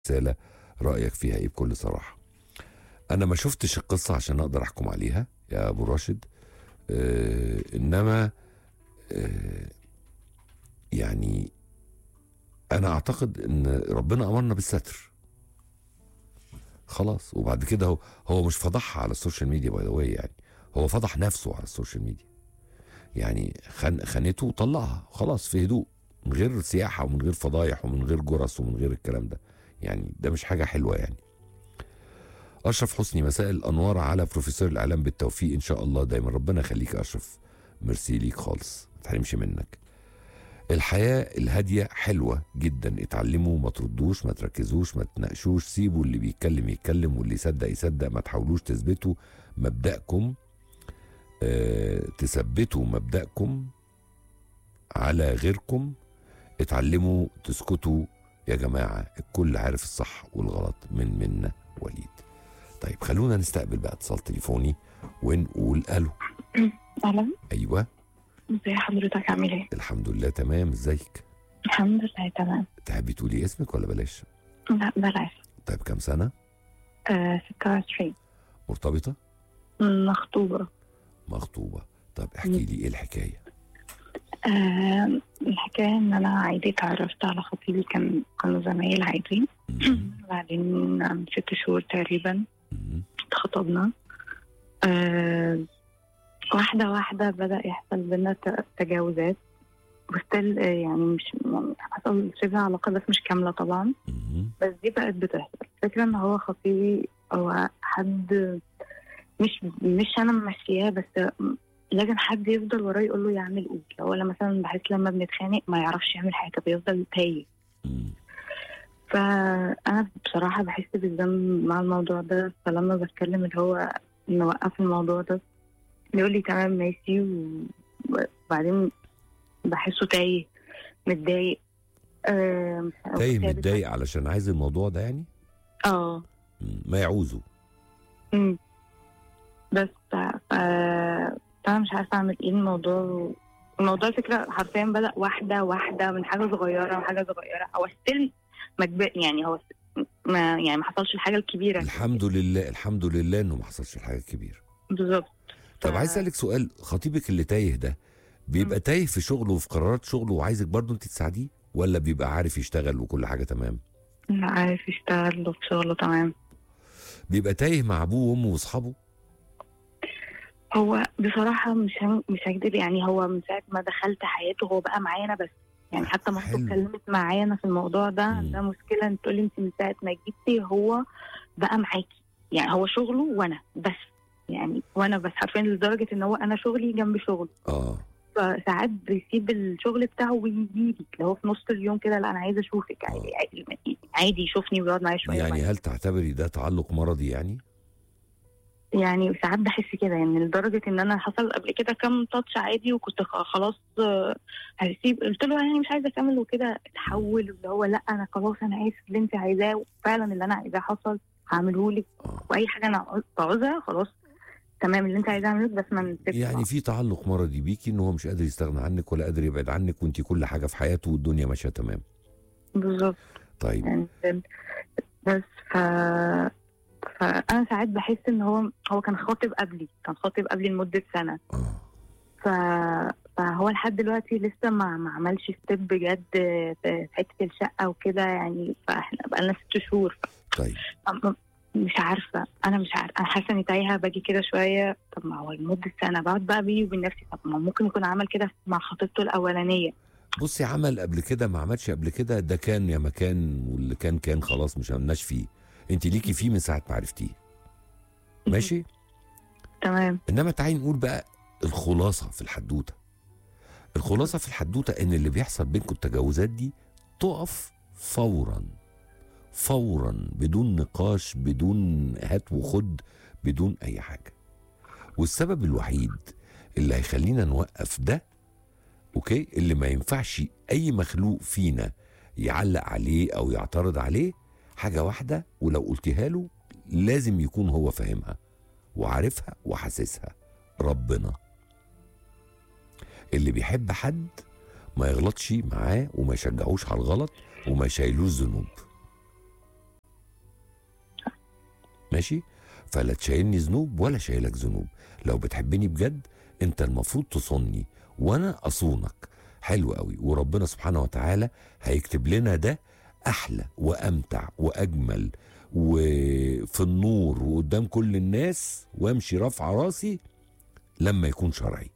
رسالة رأيك فيها ايه بكل صراحة انا ما شفتش القصة عشان اقدر احكم عليها يا ابو راشد آه انما آه يعني انا اعتقد ان ربنا امرنا بالستر خلاص وبعد كده هو هو مش فضحها على السوشيال ميديا باي ذا يعني هو فضح نفسه على السوشيال ميديا يعني خان خانته وطلعها خلاص في هدوء من غير سياحه ومن غير فضايح ومن غير جرس ومن غير الكلام ده يعني ده مش حاجه حلوه يعني اشرف حسني مساء الانوار على بروفيسور الاعلام بالتوفيق ان شاء الله دايما ربنا يخليك يا اشرف ميرسي ليك خالص ما تحرمش منك الحياة الهادية حلوة جدا اتعلموا ما تردوش ما تركزوش ما تناقشوش سيبوا اللي بيتكلم يتكلم واللي يصدق يصدق ما تحاولوش تثبتوا مبدأكم اه تثبتوا مبدأكم على غيركم اتعلموا تسكتوا يا جماعة الكل عارف الصح والغلط من منا وليد طيب خلونا نستقبل بقى اتصال تليفوني ونقول الو أهلا ايوه ازي حضرتك عامل ايه؟ الحمد لله تمام ازيك الحمد لله تمام تحبي تقولي اسمك ولا بلاش لا بلاش طيب كام سنة آه 26 مرتبطة مخطوبة مخطوبة طب احكي لي ايه الحكاية آه الحكاية ان انا عادي اتعرفت على خطيبي كان كانوا زمايل عادي مم. بعدين عن ست شهور تقريبا مم. اتخطبنا آه واحدة واحدة بدأ يحصل بينا ت- تجاوزات وستيل يعني مش يعني حصل شبه علاقة بس مش كاملة طبعا مم. بس دي بقت بتحصل الفكرة ان هو خطيبي هو حد مش مش انا ممشياه بس لازم حد يفضل وراه يقول له يعمل ايه هو لما مثلا بحس لما بنتخانق ما يعرفش يعمل حاجة بيفضل تايه مم. فانا بصراحة بحس بالذنب مع الموضوع ده فلما بتكلم اللي هو نوقف الموضوع ده يقول لي تمام ماشي وبعدين بحسه تايه متضايق آه، مش عارفة تايه ثابت. متضايق علشان عايز الموضوع ده يعني اه مم. ما يعوزه مم. بس ف... ف... فانا مش عارفه اعمل ايه الموضوع الموضوع الفكره حرفيا بدا واحده واحده من حاجه صغيره وحاجه صغيره هو ستيل مجب... يعني هو س- ما يعني ما حصلش الحاجه الكبيره الحمد لله الحمد لله انه ما حصلش الحاجة الكبيرة بالظبط طب ف- عايز اسالك سؤال خطيبك اللي تايه ده بيبقى تايه في شغله وفي قرارات شغله وعايزك برضه انت تساعديه ولا بيبقى عارف يشتغل وكل حاجة تمام لا عارف يشتغل وفي شغله تمام بيبقى تايه مع ابوه وامه واصحابه هو بصراحه مش هم... مش هكدب يعني هو من ساعه ما دخلت حياته هو بقى معايا انا بس يعني حتى مامته حلو. اتكلمت معايا انا في الموضوع ده مم. عندها مشكله انت تقول لي انت من ساعه ما جيتي هو بقى معاكي يعني هو شغله وانا بس يعني وانا بس حرفيا لدرجه ان هو انا شغلي جنب شغله اه فساعات بيسيب الشغل بتاعه ويجي لي اللي هو في نص اليوم كده لا انا عايزه اشوفك عادي عادي- عادي يشوفني ويقعد معايا شويه يعني وبعدين- هل تعتبري ده تعلق مرضي يعني يعني ساعات بحس كده يعني لدرجه ان انا حصل قبل كده كام تاتش عادي وكنت خ- خلاص آه، هسيب قلت له يعني مش عايزه اكمل وكده اتحول اللي هو لا انا خلاص انا اسف اللي انت عايزاه وفعلا اللي انا عايزاه حصل هعمله لك اه واي حاجه انا عاوز- بعوزها خلاص تمام اللي انت عايزاه اعمله لك بس ما نسيبش يعني بعض. في تعلق مرضي بيكي ان هو مش قادر يستغنى عنك ولا قادر يبعد عنك وانت كل حاجه في حياته والدنيا ماشيه تمام بالظبط طيب يعني بس ف فانا ساعات بحس ان هو هو كان خاطب قبلي كان خاطب قبلي لمده سنه اه ف... فهو لحد دلوقتي لسه ما ما عملش ستيب بجد في حته الشقه وكده يعني فاحنا بقالنا ست شهور طيب ف... مش عارفه انا مش عارفه انا حاسه اني تايهه باجي كده شويه طب ما هو لمده سنه بقعد بقى بيني وبين نفسي طب ما ممكن يكون عمل كده مع خطيبته الاولانيه بصي عمل قبل كده ما عملش قبل كده ده كان يا مكان واللي كان كان خلاص مش عملناش فيه انت ليكي فيه من ساعه ما عرفتيه ماشي تمام انما تعالي نقول بقى الخلاصه في الحدوته الخلاصه في الحدوته ان اللي بيحصل بينكم التجاوزات دي تقف فورا فورا بدون نقاش بدون هات وخد بدون اي حاجه والسبب الوحيد اللي هيخلينا نوقف ده اوكي اللي ما ينفعش اي مخلوق فينا يعلق عليه او يعترض عليه حاجه واحده ولو قلتها له لازم يكون هو فاهمها وعارفها وحاسسها ربنا اللي بيحب حد ما يغلطش معاه وما يشجعوش على الغلط وما يشيلوش ذنوب ماشي فلا تشيلني ذنوب ولا شايلك ذنوب لو بتحبني بجد انت المفروض تصوني وانا اصونك حلو قوي وربنا سبحانه وتعالى هيكتب لنا ده احلى وامتع واجمل وفي النور وقدام كل الناس وامشي رافعه راسي لما يكون شرعي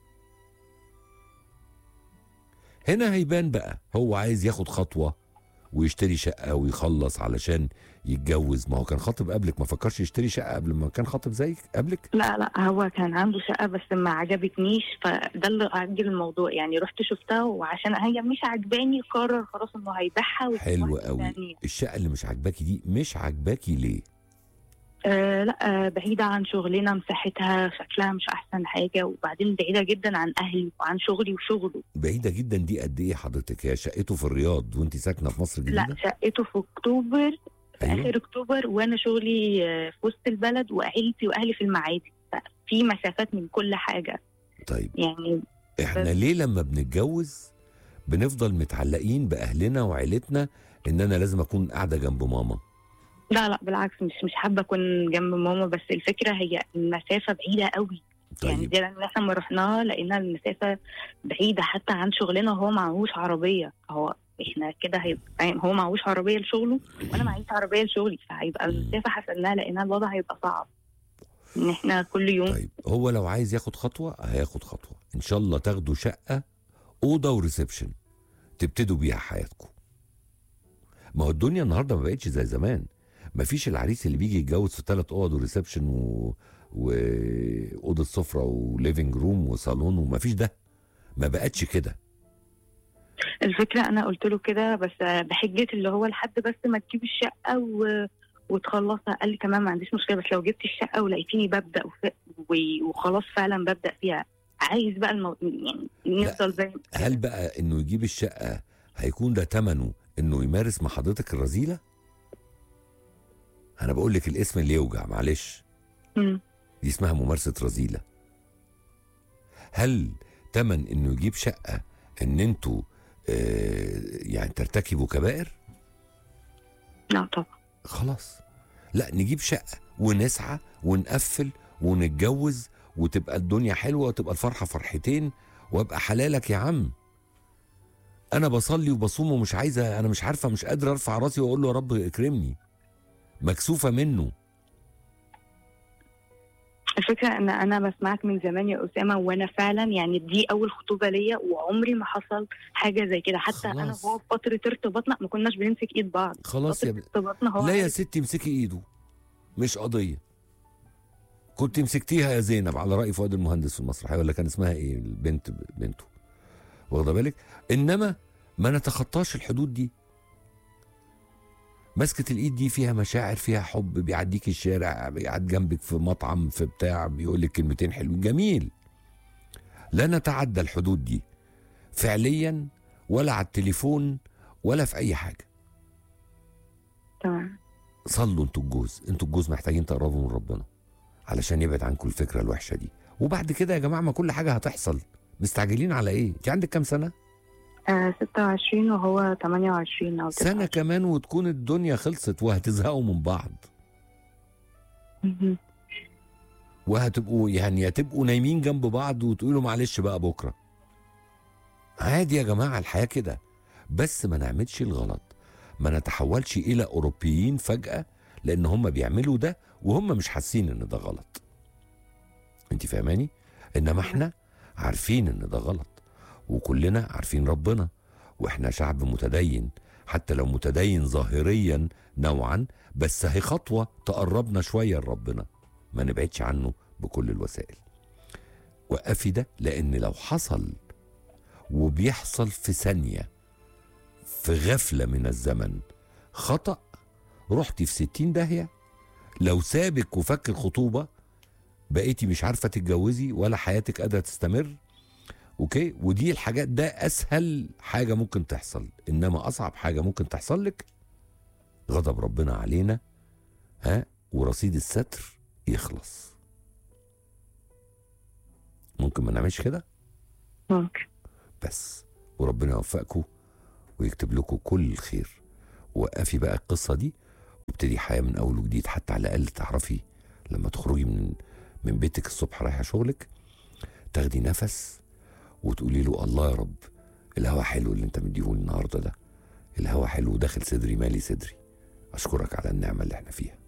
هنا هيبان بقى هو عايز ياخد خطوه ويشتري شقه ويخلص علشان يتجوز ما هو كان خاطب قبلك ما فكرش يشتري شقه قبل ما كان خاطب زيك قبلك لا لا هو كان عنده شقة بس ما عجبتنيش فده اللي أجل الموضوع يعني رحت شفتها وعشان هي مش عجباني قرر خلاص إنه هيبيعها حلو ويسيبها قوي تانية. الشقه اللي مش عاجباكي دي مش عاجباكي ليه آه لا آه بعيدة عن شغلنا مساحتها شكلها مش أحسن حاجة وبعدين بعيدة جدا عن أهلي وعن شغلي وشغله بعيده جدا دي قد ايه حضرتك هي شقته في الرياض وانت ساكنه في مصر لا الجديده شقته في أكتوبر في أيوة. آخر أكتوبر وأنا شغلي آه، في وسط البلد وعيلتي وأهلي في المعادي في مسافات من كل حاجة طيب يعني احنا بس- ليه لما بنتجوز بنفضل متعلقين باهلنا وعيلتنا ان انا لازم اكون قاعده جنب ماما لا لا بالعكس مش مش حابة أكون جنب ماما بس الفكرة هي المسافة بعيدة قوي يعني طيب دي لان احنا لما رحناها لقينا المسافه بعيده حتى عن شغلنا وهو معهوش عربيه هو احنا كده هيبقى فاهم هو معهوش عربيه لشغله وانا معيش عربيه لشغلي فهيبقى مم. المسافه حسبناها لقينا الوضع هيبقى صعب ان احنا كل يوم طيب هو لو عايز ياخد خطوه هياخد خطوه ان شاء الله تاخدوا شقه اوضه وريسبشن تبتدوا بيها حياتكم ما هو الدنيا النهارده ما بقتش زي زمان ما فيش العريس اللي بيجي يتجوز في ثلاث اوض وريسبشن و... واوضه سفره وليفنج روم وصالون وما فيش ده ما بقتش كده الفكره انا قلت له كده بس بحجه اللي هو لحد بس ما تجيب الشقه و... وتخلصها قال لي كمان ما عنديش مشكله بس لو جبت الشقه ولقيتيني ببدا وف... و... وخلاص فعلا ببدا فيها عايز بقى المو... يعني نفضل زي هل بقى انه يجيب الشقه هيكون ده ثمنه انه يمارس مع حضرتك الرذيله انا بقول لك الاسم اللي يوجع معلش مم. دي اسمها ممارسه رذيله هل تمن انه يجيب شقه ان انتوا آه يعني ترتكبوا كبائر لا طبعا خلاص لا نجيب شقه ونسعى ونقفل ونتجوز وتبقى الدنيا حلوه وتبقى الفرحه فرحتين وابقى حلالك يا عم انا بصلي وبصوم ومش عايزه انا مش عارفه مش قادره ارفع راسي واقول له يا رب اكرمني مكسوفه منه الفكرة ان انا بسمعك من زمان يا اسامة وانا فعلا يعني دي اول خطوبة ليا وعمري ما حصل حاجة زي كده حتى انا خلاص. وهو في فترة ارتباطنا ما كناش بنمسك ايد بعض خلاص يا فترة ب... ارتباطنا هو لا يا عارف- ستي امسكي ايده مش قضيه كنت مسكتيها يا زينب على راي فؤاد المهندس في المسرحيه ولا كان اسمها ايه البنت بنته واخده بالك انما ما نتخطاش الحدود دي مسكة الايد دي فيها مشاعر فيها حب بيعديك الشارع بيقعد جنبك في مطعم في بتاع بيقول لك كلمتين حلوين جميل لا نتعدى الحدود دي فعليا ولا على التليفون ولا في اي حاجه تمام صلوا انتوا الجوز انتوا الجوز محتاجين تقربوا من ربنا علشان يبعد عنكم الفكره الوحشه دي وبعد كده يا جماعه ما كل حاجه هتحصل مستعجلين على ايه انت عندك كام سنه آه 26 وهو 28 او 29 سنه كمان وتكون الدنيا خلصت وهتزهقوا من بعض مهم. وهتبقوا يعني هتبقوا نايمين جنب بعض وتقولوا معلش بقى بكره عادي يا جماعه الحياه كده بس ما نعملش الغلط ما نتحولش الى اوروبيين فجاه لان هم بيعملوا ده وهم مش حاسين ان ده غلط انت فاهماني انما احنا عارفين ان ده غلط وكلنا عارفين ربنا واحنا شعب متدين حتى لو متدين ظاهريا نوعا بس هي خطوه تقربنا شويه لربنا ما نبعدش عنه بكل الوسائل وقفي ده لان لو حصل وبيحصل في ثانيه في غفله من الزمن خطأ رحتي في ستين داهية لو سابك وفك الخطوبة بقيتي مش عارفة تتجوزي ولا حياتك قادرة تستمر اوكي ودي الحاجات ده اسهل حاجة ممكن تحصل انما اصعب حاجة ممكن تحصل لك غضب ربنا علينا ها ورصيد الستر يخلص ممكن ما نعملش كده ممكن بس وربنا يوفقكم ويكتب لكم كل الخير وقفي بقى القصة دي تبتدي حياه من اول وجديد حتى على الاقل تعرفي لما تخرجي من من بيتك الصبح رايحه شغلك تاخدي نفس وتقولي له الله يا رب الهوا حلو اللي انت مديهولي النهارده ده الهوا حلو وداخل صدري مالي صدري اشكرك على النعمه اللي احنا فيها